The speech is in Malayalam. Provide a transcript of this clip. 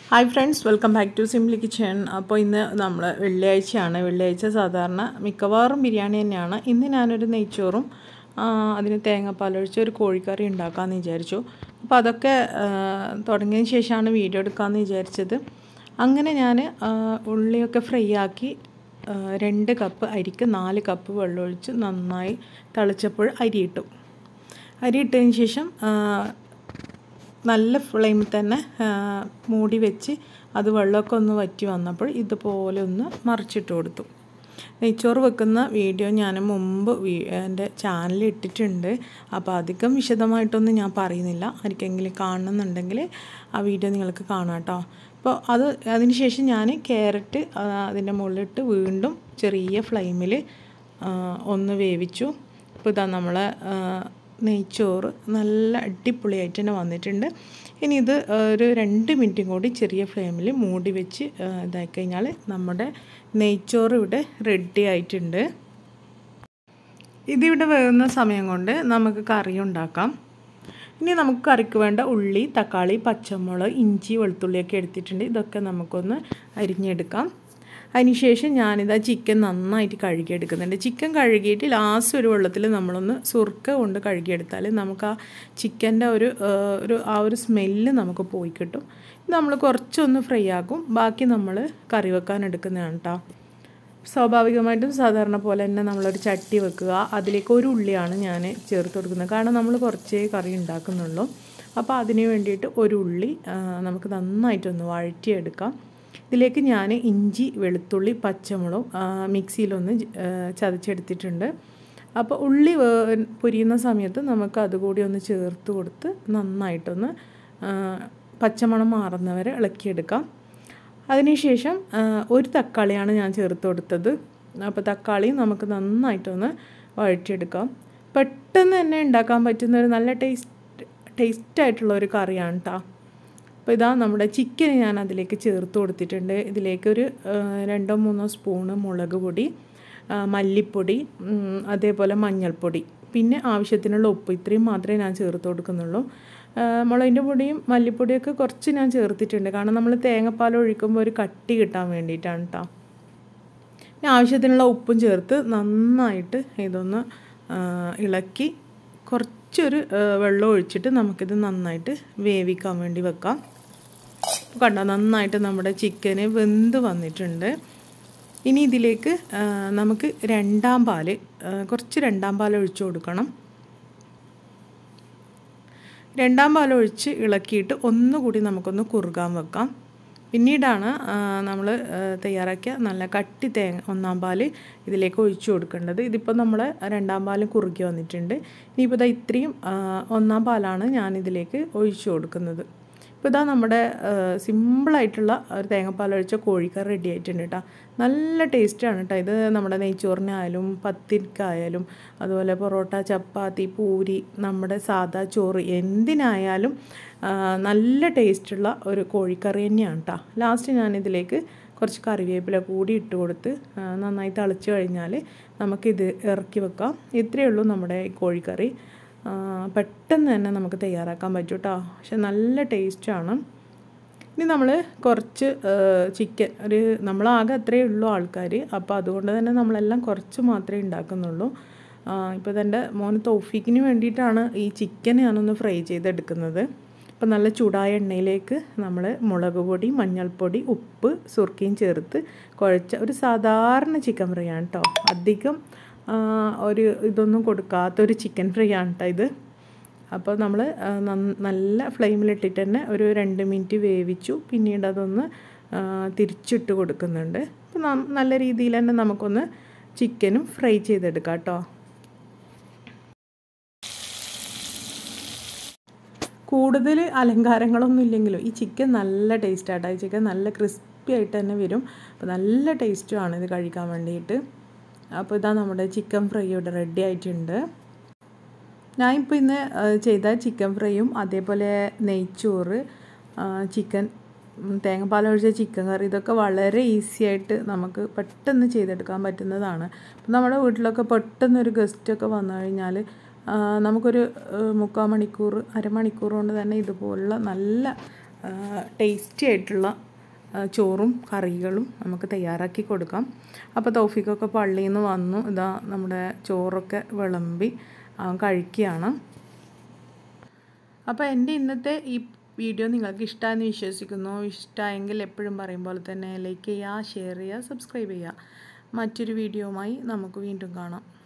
hi friends welcome back to simply kitchen അപ്പോൾ ഇന്ന് നമ്മൾ വെള്ളിയാഴ്ചയാണ് വെള്ളിയാഴ്ച സാധാരണ മിക്കവാറും ബിരിയാണി തന്നെയാണ് ഇന്ന് ഞാനൊരു നെയ്ച്ചോറും ആ, അതിന് തേങ്ങാപ്പാലൊഴിച്ച് ഒരു കോഴിക്കറി ഉണ്ടാക്കാമെന്ന് വിചാരിച്ചു അപ്പോൾ അതൊക്കെ ആ, തുടങ്ങിയതിന് ശേഷമാണ് വീഡിയോ എടുക്കാമെന്ന് വിചാരിച്ചത് അങ്ങനെ ഞാൻ ആ, ഉള്ളിയൊക്കെ ഫ്രൈ ആക്കി ആ, രണ്ട് കപ്പ് അരിക്ക് നാല് കപ്പ് വെള്ളമൊഴിച്ച് നന്നായി തിളച്ചപ്പോൾ അരി ഇട്ടു അരി ഇട്ടതിന് ശേഷം ആ, നല്ല ഫ്ലെയിമിൽ തന്നെ ആ, മൂടി വെച്ച് അത് വെള്ളമൊക്കെ ഒന്ന് വറ്റി വന്നപ്പോൾ ഇതുപോലെ ഒന്ന് മറിച്ചിട്ട് കൊടുത്തു നെയ്ച്ചോറ് വെക്കുന്ന വീഡിയോ ഞാൻ മുമ്പ് വീ- എൻ്റെ ചാനലിൽ ഇട്ടിട്ടുണ്ട് അപ്പോൾ അധികം വിശദമായിട്ടൊന്നും ഞാൻ പറയുന്നില്ല ആർക്കെങ്കിലും കാണുന്നുണ്ടെങ്കിൽ ആ വീഡിയോ നിങ്ങൾക്ക് കാണാം കേട്ടോ അപ്പോൾ അത് അതിന് ശേഷം ഞാൻ ക്യാരറ്റ് അതിൻ്റെ മുകളിലിട്ട് വീണ്ടും ചെറിയ ഫ്ലെയിമിൽ ഒന്ന് വേവിച്ചു അപ്പോൾ ഇതാ നമ്മളെ ആ, നെയ്ച്ചോറ് നല്ല അടിപൊളിയായിട്ട് തന്നെ വന്നിട്ടുണ്ട് ഇനി ഇത് ഒരു രണ്ട് മിനിറ്റും കൂടി ചെറിയ ഫ്ലെയിമിൽ മൂടി വെച്ച് ആ, ഇതായി കഴിഞ്ഞാൽ നമ്മുടെ നെയ്ച്ചോറ് ഇവിടെ റെഡി ആയിട്ടുണ്ട് ഇതിവിടെ വേകുന്ന സമയം കൊണ്ട് നമുക്ക് കറി ഉണ്ടാക്കാം ഇനി നമുക്ക് കറിക്ക് വേണ്ട ഉള്ളി തക്കാളി പച്ചമുളക് ഇഞ്ചി വെളുത്തുള്ളിയൊക്കെ എടുത്തിട്ടുണ്ട് ഇതൊക്കെ നമുക്കൊന്ന് അരിഞ്ഞെടുക്കാം അതിനുശേഷം ഞാനിതാ ചിക്കൻ നന്നായിട്ട് കഴുകിയെടുക്കുന്നുണ്ട് ചിക്കൻ കഴുകിയിട്ട് ലാസ്റ്റ് ഒരു വെള്ളത്തിൽ നമ്മളൊന്ന് സുർക്ക കൊണ്ട് കഴുകിയെടുത്താൽ നമുക്ക് ആ ചിക്കൻ്റെ ഒരു ആ, ഒരു ആ ഒരു സ്മെല്ല് നമുക്ക് പോയി കിട്ടും ഇത് നമ്മൾ കുറച്ചൊന്ന് ഫ്രൈ ആക്കും ബാക്കി നമ്മൾ കറി വെക്കാൻ എടുക്കുന്നതാണ് കേട്ടോ സ്വാഭാവികമായിട്ടും സാധാരണ പോലെ തന്നെ നമ്മളൊരു ചട്ടി വെക്കുക അതിലേക്ക് ഒരു ഉള്ളിയാണ് ഞാൻ ചേർത്ത് കൊടുക്കുന്നത് കാരണം നമ്മൾ കുറച്ചേ കറി ഉണ്ടാക്കുന്നുള്ളൂ അപ്പോൾ അതിന് വേണ്ടിയിട്ട് ഒരു ഉള്ളി ആ, നമുക്ക് നന്നായിട്ടൊന്ന് വഴറ്റിയെടുക്കാം ഇതിലേക്ക് ഞാൻ ഇഞ്ചി വെളുത്തുള്ളി പച്ചമുളക് ആ, മിക്സിയിലൊന്ന് ജ- ആ, ചതച്ചെടുത്തിട്ടുണ്ട് അപ്പോൾ ഉള്ളി വേ- പൊരിയുന്ന സമയത്ത് നമുക്ക് അതുകൂടി ഒന്ന് ചേർത്ത് കൊടുത്ത് നന്നായിട്ടൊന്ന് ആ, പച്ചമണം മാറുന്നവരെ ഇളക്കിയെടുക്കാം അതിനുശേഷം ആ, ഒരു തക്കാളിയാണ് ഞാൻ ചേർത്ത് കൊടുത്തത് അപ്പോൾ തക്കാളി നമുക്ക് നന്നായിട്ടൊന്ന് വഴറ്റിയെടുക്കാം പെട്ടെന്ന് തന്നെ ഉണ്ടാക്കാൻ പറ്റുന്ന ഒരു നല്ല ടേസ്റ്റ് ടേസ്റ്റ് ആയിട്ടുള്ള ഒരു കറിയാണ് കേട്ടോ അപ്പോൾ ഇതാ നമ്മുടെ ചിക്കൻ ഞാൻ അതിലേക്ക് ചേർത്ത് കൊടുത്തിട്ടുണ്ട് ഇതിലേക്കൊരു ആ, രണ്ടോ മൂന്നോ സ്പൂണ് മുളക് പൊടി ആ, മല്ലിപ്പൊടി ഉം, അതേപോലെ മഞ്ഞൾപ്പൊടി പിന്നെ ആവശ്യത്തിനുള്ള ഉപ്പ് ഇത്രയും മാത്രമേ ഞാൻ ചേർത്ത് കൊടുക്കുന്നുള്ളൂ ആ, മുളകിൻ്റെ പൊടിയും മല്ലിപ്പൊടിയൊക്കെ കുറച്ച് ഞാൻ ചേർത്തിട്ടുണ്ട് കാരണം നമ്മൾ തേങ്ങാപ്പാൽ ഒഴിക്കുമ്പോൾ ഒരു കട്ടി കിട്ടാൻ വേണ്ടിയിട്ടാണ് കേട്ടോ പിന്നെ ആവശ്യത്തിനുള്ള ഉപ്പും ചേർത്ത് നന്നായിട്ട് ഇതൊന്ന് ആ, ഇളക്കി കുറച്ചൊരു ആ, വെള്ളം ഒഴിച്ചിട്ട് നമുക്കിത് നന്നായിട്ട് വേവിക്കാൻ വേണ്ടി വെക്കാം ഇപ്പോൾ കണ്ടോ നന്നായിട്ട് നമ്മുടെ ചിക്കന് വെന്ത് വന്നിട്ടുണ്ട് ഇനി ഇതിലേക്ക് ആ, നമുക്ക് രണ്ടാം പാല് ആ, കുറച്ച് രണ്ടാം പാൽ ഒഴിച്ചു കൊടുക്കണം രണ്ടാം പാൽ ഒഴിച്ച് ഇളക്കിയിട്ട് ഒന്നുകൂടി നമുക്കൊന്ന് കുറുകാൻ വെക്കാം പിന്നീടാണ് നമ്മൾ തയ്യാറാക്കിയ നല്ല കട്ടി തേങ്ങ ഒന്നാം പാൽ ഇതിലേക്ക് ഒഴിച്ചു കൊടുക്കേണ്ടത് ഇതിപ്പോൾ നമ്മൾ രണ്ടാം പാൽ കുറുക്കി വന്നിട്ടുണ്ട് ഇനിയിപ്പോൾ ഇതാ ഇത്രയും ആ, ഒന്നാം പാലാണ് ഞാനിതിലേക്ക് ഒഴിച്ചു കൊടുക്കുന്നത് ഇപ്പോൾ ഇതാ നമ്മുടെ സിമ്പിളായിട്ടുള്ള ഒരു തേങ്ങാപ്പാൽ ഒഴിച്ച കോഴിക്കറി റെഡി ആയിട്ടുണ്ട് കേട്ടോ നല്ല ടേസ്റ്റാണ് കേട്ടോ ഇത് നമ്മുടെ നെയ്ച്ചോറിനായാലും പത്തിരിക്കായാലും അതുപോലെ പൊറോട്ട ചപ്പാത്തി പൂരി നമ്മുടെ സാദാ ചോറ് എന്തിനായാലും ആ, നല്ല ടേസ്റ്റുള്ള ഒരു കോഴിക്കറി തന്നെയാണ് കേട്ടോ ലാസ്റ്റ് ഞാനിതിലേക്ക് കുറച്ച് കറിവേപ്പില കൂടി ഇട്ട് കൊടുത്ത് ആ, നന്നായി തിളച്ച് കഴിഞ്ഞാൽ നമുക്കിത് ഇറക്കി വെക്കാം ഇത്രയേ ഉള്ളൂ നമ്മുടെ ഈ കോഴിക്കറി ആ, പെട്ടെന്ന് തന്നെ നമുക്ക് തയ്യാറാക്കാൻ പറ്റും കേട്ടോ പക്ഷെ നല്ല ടേസ്റ്റാണ് ഇനി നമ്മൾ കുറച്ച് ചിക്കൻ ഒരു നമ്മളാകെ അത്രയേ ഉള്ളൂ ആൾക്കാർ അപ്പോൾ അതുകൊണ്ട് തന്നെ നമ്മളെല്ലാം കുറച്ച് മാത്രമേ ഉണ്ടാക്കുന്നുള്ളൂ ഇപ്പോൾ ഇതെൻ്റെ മോന് തോഫിക്കിന് വേണ്ടിയിട്ടാണ് ഈ ചിക്കൻ ഞാനൊന്ന് ഫ്രൈ ചെയ്തെടുക്കുന്നത് അപ്പോൾ നല്ല ചൂടായ എണ്ണയിലേക്ക് നമ്മൾ മുളക് പൊടി മഞ്ഞൾപ്പൊടി ഉപ്പ് സുർക്കയും ചേർത്ത് കുഴച്ച ഒരു സാധാരണ ചിക്കൻ ഫ്രൈ ആണ് കേട്ടോ അധികം ആ, ഒരു ഇതൊന്നും കൊടുക്കാത്തൊരു ചിക്കൻ ഫ്രൈ ആണ് കേട്ടോ ഇത് അപ്പോൾ നമ്മൾ നല്ല ഫ്ലെയിമിലിട്ടിട്ട് തന്നെ ഒരു രണ്ട് മിനിറ്റ് വേവിച്ചു പിന്നീട് അതൊന്ന് ആ, തിരിച്ചിട്ട് കൊടുക്കുന്നുണ്ട് അപ്പോൾ നം- നല്ല രീതിയിൽ തന്നെ നമുക്കൊന്ന് ചിക്കനും ഫ്രൈ ചെയ്തെടുക്കാം കേട്ടോ കൂടുതൽ അലങ്കാരങ്ങളൊന്നും ഇല്ലെങ്കിലും ഈ ചിക്കൻ നല്ല ടേസ്റ്റ് ആട്ടോ ഈ ചിക്കൻ നല്ല ക്രിസ്പി ആയിട്ട് തന്നെ വരും അപ്പോൾ നല്ല ടേസ്റ്റുമാണ് ഇത് കഴിക്കാൻ വേണ്ടിയിട്ട് അപ്പോൾ ഇതാ നമ്മുടെ ചിക്കൻ ഫ്രൈ ഇവിടെ റെഡി ആയിട്ടുണ്ട് ഞാനിപ്പോൾ ഇന്ന് ആ, ചെയ്ത ചിക്കൻ ഫ്രൈയും അതേപോലെ നെയ്ച്ചോറ് ആ, ചിക്കൻ ഉം, തേങ്ങാപ്പാൽ ഒഴിച്ച ചിക്കൻ കറി ഇതൊക്കെ വളരെ ഈസി ആയിട്ട് നമുക്ക് പെട്ടെന്ന് ചെയ്തെടുക്കാൻ പറ്റുന്നതാണ് ഇപ്പം നമ്മുടെ വീട്ടിലൊക്കെ പെട്ടെന്ന് ഒരു ഗസ്റ്റൊക്കെ വന്നു കഴിഞ്ഞാൽ ആ, നമുക്കൊരു ആ, മുക്കാൽ മണിക്കൂർ അരമണിക്കൂർ കൊണ്ട് തന്നെ ഇതുപോലുള്ള നല്ല ടേസ്റ്റി ആയിട്ടുള്ള ആ, ചോറും കറികളും നമുക്ക് തയ്യാറാക്കി കൊടുക്കാം അപ്പോൾ തൗഫിക്കൊക്കെ പള്ളിയിൽ നിന്ന് വന്നു ഇതാ നമ്മുടെ ചോറൊക്കെ വിളമ്പി അവൻ കഴിക്കുകയാണ് അപ്പോൾ എൻ്റെ ഇന്നത്തെ ഈ വീഡിയോ നിങ്ങൾക്ക് ഇഷ്ടമായെന്ന് വിശ്വസിക്കുന്നു ഇഷ്ടമായെങ്കിൽ എപ്പോഴും പറയും പോലെ തന്നെ ലൈക്ക് ചെയ്യുക ഷെയർ ചെയ്യുക സബ്സ്ക്രൈബ് ചെയ്യുക മറ്റൊരു വീഡിയോയുമായി നമുക്ക് വീണ്ടും കാണാം